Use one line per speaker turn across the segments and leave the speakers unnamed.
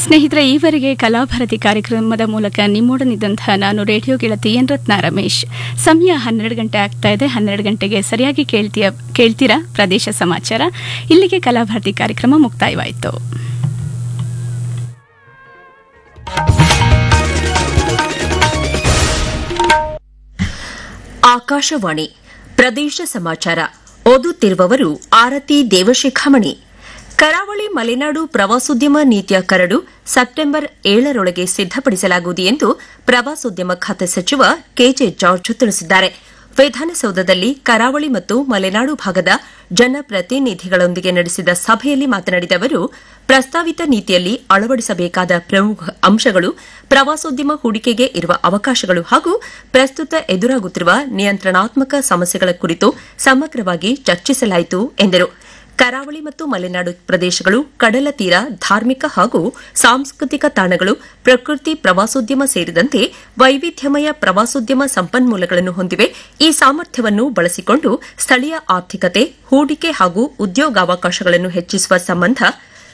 ಸ್ನೇಹಿತರೆ ಈವರೆಗೆ ಕಲಾಭಾರತಿ ಕಾರ್ಯಕ್ರಮದ ಮೂಲಕ ನಿಮ್ಮೊಡನಿದ್ದಂತಹ ನಾನು ರೇಡಿಯೋ ಗೆಳತಿ ಎನ್ ರತ್ನ ರಮೇಶ್ ಸಮಯ ಹನ್ನೆರಡು ಗಂಟೆ ಆಗ್ತಾ ಇದೆ ಹನ್ನೆರಡು ಗಂಟೆಗೆ ಸರಿಯಾಗಿ ಕೇಳ್ತೀಯ ಕೇಳ್ತೀರಾ ಪ್ರದೇಶ ಸಮಾಚಾರ ಇಲ್ಲಿಗೆ ಕಲಾಭಾರತಿ ಕಾರ್ಯಕ್ರಮ ಮುಕ್ತಾಯವಾಯಿತು
ಆಕಾಶವಾಣಿ ಪ್ರದೇಶ ಸಮಾಚಾರ ಓದುತ್ತಿರುವವರು ಆರತಿ ದೇವಶಿಖಾಮಣಿ ಕರಾವಳಿ ಮಲೆನಾಡು ಪ್ರವಾಸೋದ್ಯಮ ನೀತಿಯ ಕರಡು ಸೆಪ್ಟೆಂಬರ್ ಏಳರೊಳಗೆ ಸಿದ್ದಪಡಿಸಲಾಗುವುದು ಎಂದು ಪ್ರವಾಸೋದ್ಯಮ ಖಾತೆ ಸಚಿವ ಕೆಜೆ ಜಾರ್ಜ್ ತಿಳಿಸಿದ್ದಾರೆ ವಿಧಾನಸೌಧದಲ್ಲಿ ಕರಾವಳಿ ಮತ್ತು ಮಲೆನಾಡು ಭಾಗದ ಜನಪ್ರತಿನಿಧಿಗಳೊಂದಿಗೆ ನಡೆಸಿದ ಸಭೆಯಲ್ಲಿ ಮಾತನಾಡಿದ ಅವರು ಪ್ರಸ್ತಾವಿತ ನೀತಿಯಲ್ಲಿ ಅಳವಡಿಸಬೇಕಾದ ಪ್ರಮುಖ ಅಂಶಗಳು ಪ್ರವಾಸೋದ್ಯಮ ಹೂಡಿಕೆಗೆ ಇರುವ ಅವಕಾಶಗಳು ಹಾಗೂ ಪ್ರಸ್ತುತ ಎದುರಾಗುತ್ತಿರುವ ನಿಯಂತ್ರಣಾತ್ಮಕ ಸಮಸ್ಯೆಗಳ ಕುರಿತು ಸಮಗ್ರವಾಗಿ ಚರ್ಚಿಸಲಾಯಿತು ಎಂದರು ಕರಾವಳಿ ಮತ್ತು ಮಲೆನಾಡು ಪ್ರದೇಶಗಳು ಕಡಲ ತೀರ ಧಾರ್ಮಿಕ ಹಾಗೂ ಸಾಂಸ್ಕೃತಿಕ ತಾಣಗಳು ಪ್ರಕೃತಿ ಪ್ರವಾಸೋದ್ಯಮ ಸೇರಿದಂತೆ ವೈವಿಧ್ಯಮಯ ಪ್ರವಾಸೋದ್ಯಮ ಸಂಪನ್ಮೂಲಗಳನ್ನು ಹೊಂದಿವೆ ಈ ಸಾಮರ್ಥ್ಯವನ್ನು ಬಳಸಿಕೊಂಡು ಸ್ಥಳೀಯ ಆರ್ಥಿಕತೆ ಹೂಡಿಕೆ ಹಾಗೂ ಉದ್ಯೋಗಾವಕಾಶಗಳನ್ನು ಹೆಚ್ಚಿಸುವ ಸಂಬಂಧ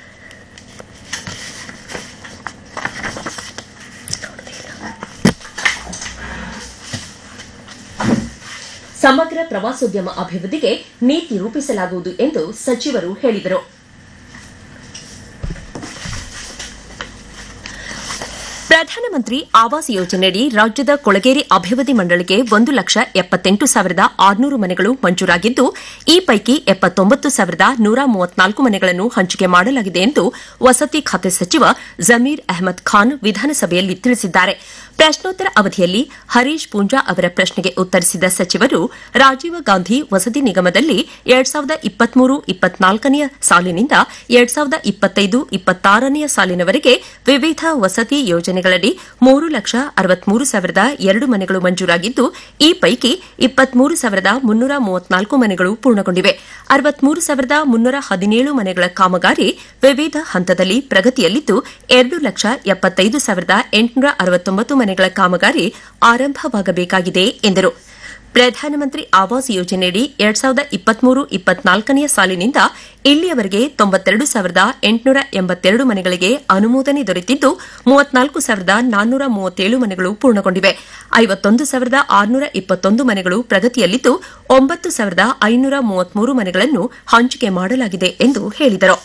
ಸಮಗ್ರ ಪ್ರವಾಸೋದ್ಯಮ ಅಭಿವೃದ್ಧಿಗೆ ನೀತಿ ರೂಪಿಸಲಾಗುವುದು ಎಂದು ಸಚಿವರು ಹೇಳಿದರು ಪ್ರಧಾನಮಂತ್ರಿ ಆವಾಸ್ ಯೋಜನೆಯಡಿ ರಾಜ್ಯದ ಕೊಳಗೇರಿ ಅಭಿವೃದ್ಧಿ ಮಂಡಳಿಗೆ ಒಂದು ಲಕ್ಷ ಎಪ್ಪತ್ತೆಂಟು ಸಾವಿರದ ಆರುನೂರು ಮನೆಗಳು ಮಂಜೂರಾಗಿದ್ದು ಈ ಪೈಕಿ ಎಪ್ಪತ್ತೊಂಬತ್ತು ಸಾವಿರದ ನೂರ ಮೂವತ್ನಾಲ್ಕು ಮನೆಗಳನ್ನು ಹಂಚಿಕೆ ಮಾಡಲಾಗಿದೆ ಎಂದು ವಸತಿ ಖಾತೆ ಸಚಿವ ಜಮೀರ್ ಅಹಮದ್ ಖಾನ್ ವಿಧಾನಸಭೆಯಲ್ಲಿ ತಿಳಿಸಿದ್ದಾರೆ ಪ್ರಶ್ನೋತ್ತರ ಅವಧಿಯಲ್ಲಿ ಹರೀಶ್ ಪೂಂಜಾ ಅವರ ಪ್ರಶ್ನೆಗೆ ಉತ್ತರಿಸಿದ ಸಚಿವರು ರಾಜೀವ ಗಾಂಧಿ ವಸತಿ ನಿಗಮದಲ್ಲಿ ಎರಡ್ ಸಾವಿರದ ಇಪ್ಪತ್ಮೂರು ಇಪ್ಪತ್ನಾಲ್ಕನೆಯ ಸಾಲಿನಿಂದ ಎರಡ್ ಸಾವಿರದ ಇಪ್ಪತ್ತೈದು ಇಪ್ಪತ್ತಾರನೆಯ ಸಾಲಿನವರೆಗೆ ವಿವಿಧ ವಸತಿ ಯೋಜನೆಗಳಡಿ ಮೂರು ಲಕ್ಷ ಅರವತ್ಮೂರು ಸಾವಿರದ ಎರಡು ಮನೆಗಳು ಮಂಜೂರಾಗಿದ್ದು ಈ ಪೈಕಿ ಇಪ್ಪತ್ಮೂರು ಸಾವಿರದ ಮುನ್ನೂರ ಮೂವತ್ನಾಲ್ಕು ಮನೆಗಳು ಪೂರ್ಣಗೊಂಡಿವೆ ಅರವತ್ಮೂರು ಸಾವಿರದ ಮುನ್ನೂರ ಹದಿನೇಳು ಮನೆಗಳ ಕಾಮಗಾರಿ ವಿವಿಧ ಹಂತದಲ್ಲಿ ಪ್ರಗತಿಯಲ್ಲಿದ್ದು ಎರಡು ಲಕ್ಷ ಎಪ್ಪತ್ತೈದು ಸಾವಿರದ ಎಂಟುನೂರ ಅರವತ್ತೊಂಬತ್ತು ಮನೆಗಳ ಕಾಮಗಾರಿ ಆರಂಭವಾಗಬೇಕಾಗಿದೆ ಎಂದರು ಪ್ರಧಾನಮಂತ್ರಿ ಆವಾಸ್ ಯೋಜನೆಯಡಿ ಎರಡ್ ಸಾವಿರದ ಇಪ್ಪತ್ಮೂರು ಇಪ್ಪತ್ನಾಲ್ಕನೆಯ ಸಾಲಿನಿಂದ ಇಲ್ಲಿಯವರೆಗೆ ತೊಂಬತ್ತೆರಡು ಸಾವಿರದ ಎಂಟುನೂರ ಎಂಬತ್ತೆರಡು ಮನೆಗಳಿಗೆ ಅನುಮೋದನೆ ದೊರೆತಿದ್ದು ಮೂವತ್ನಾಲ್ಕು ಸಾವಿರದ ನಾನ್ನೂರ ಮೂವತ್ತೇಳು ಮನೆಗಳು ಪೂರ್ಣಗೊಂಡಿವೆ ಐವತ್ತೊಂದು ಸಾವಿರದ ಆರುನೂರ ಇಪ್ಪತ್ತೊಂದು ಮನೆಗಳು ಪ್ರಗತಿಯಲ್ಲಿದ್ದು ಒಂಬತ್ತು ಸಾವಿರದ ಐನೂರ ಮೂವತ್ಮೂರು ಮನೆಗಳನ್ನು ಹಂಚಿಕೆ ಮಾಡಲಾಗಿದೆ ಎಂದು ಹೇಳಿದರು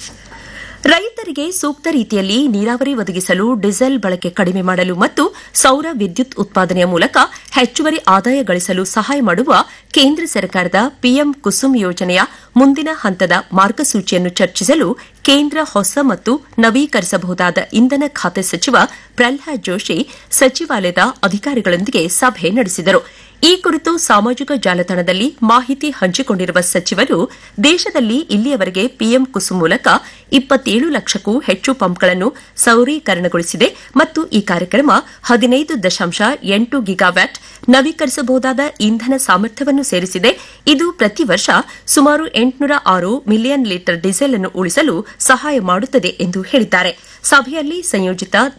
ರೈತರಿಗೆ ಸೂಕ್ತ ರೀತಿಯಲ್ಲಿ ನೀರಾವರಿ ಒದಗಿಸಲು ಡೀಸೆಲ್ ಬಳಕೆ ಕಡಿಮೆ ಮಾಡಲು ಮತ್ತು ಸೌರ ವಿದ್ಯುತ್ ಉತ್ಪಾದನೆಯ ಮೂಲಕ ಹೆಚ್ಚುವರಿ ಆದಾಯ ಗಳಿಸಲು ಸಹಾಯ ಮಾಡುವ ಕೇಂದ್ರ ಸರ್ಕಾರದ ಪಿಎಂ ಕುಸುಮ್ ಯೋಜನೆಯ ಮುಂದಿನ ಹಂತದ ಮಾರ್ಗಸೂಚಿಯನ್ನು ಚರ್ಚಿಸಲು ಕೇಂದ್ರ ಹೊಸ ಮತ್ತು ನವೀಕರಿಸಬಹುದಾದ ಇಂಧನ ಖಾತೆ ಸಚಿವ ಪ್ರಲ್ಹಾದ್ ಜೋಶಿ ಸಚಿವಾಲಯದ ಅಧಿಕಾರಿಗಳೊಂದಿಗೆ ಸಭೆ ನಡೆಸಿದರು ಈ ಕುರಿತು ಸಾಮಾಜಿಕ ಜಾಲತಾಣದಲ್ಲಿ ಮಾಹಿತಿ ಹಂಚಿಕೊಂಡಿರುವ ಸಚಿವರು ದೇಶದಲ್ಲಿ ಇಲ್ಲಿಯವರೆಗೆ ಪಿಎಂ ಕುಸುಮ್ ಮೂಲಕ ಇಪ್ಪತ್ತೇಳು ಲಕ್ಷಕ್ಕೂ ಹೆಚ್ಚು ಪಂಪ್ಗಳನ್ನು ಸೌರೀಕರಣಗೊಳಿಸಿದೆ ಮತ್ತು ಈ ಕಾರ್ಯಕ್ರಮ ಹದಿನೈದು ದಶಾಂಶ ಎಂಟು ಗಿಗಾವ್ಯಾಟ್ ನವೀಕರಿಸಬಹುದಾದ ಇಂಧನ ಸಾಮರ್ಥ್ಯವನ್ನು ಸೇರಿಸಿದೆ ಇದು ಪ್ರತಿ ವರ್ಷ ಸುಮಾರು ಎಂಟುನೂರ ಆರು ಮಿಲಿಯನ್ ಲೀಟರ್ ಡೀಸೆಲ್ ಅನ್ನು ಉಳಿಸಲು ಸಹಾಯ ಮಾಡುತ್ತದೆ ಎಂದು ಹೇಳಿದ್ದಾರೆ ಸಭೆಯಲ್ಲಿ ಸಂಯೋಜಿತ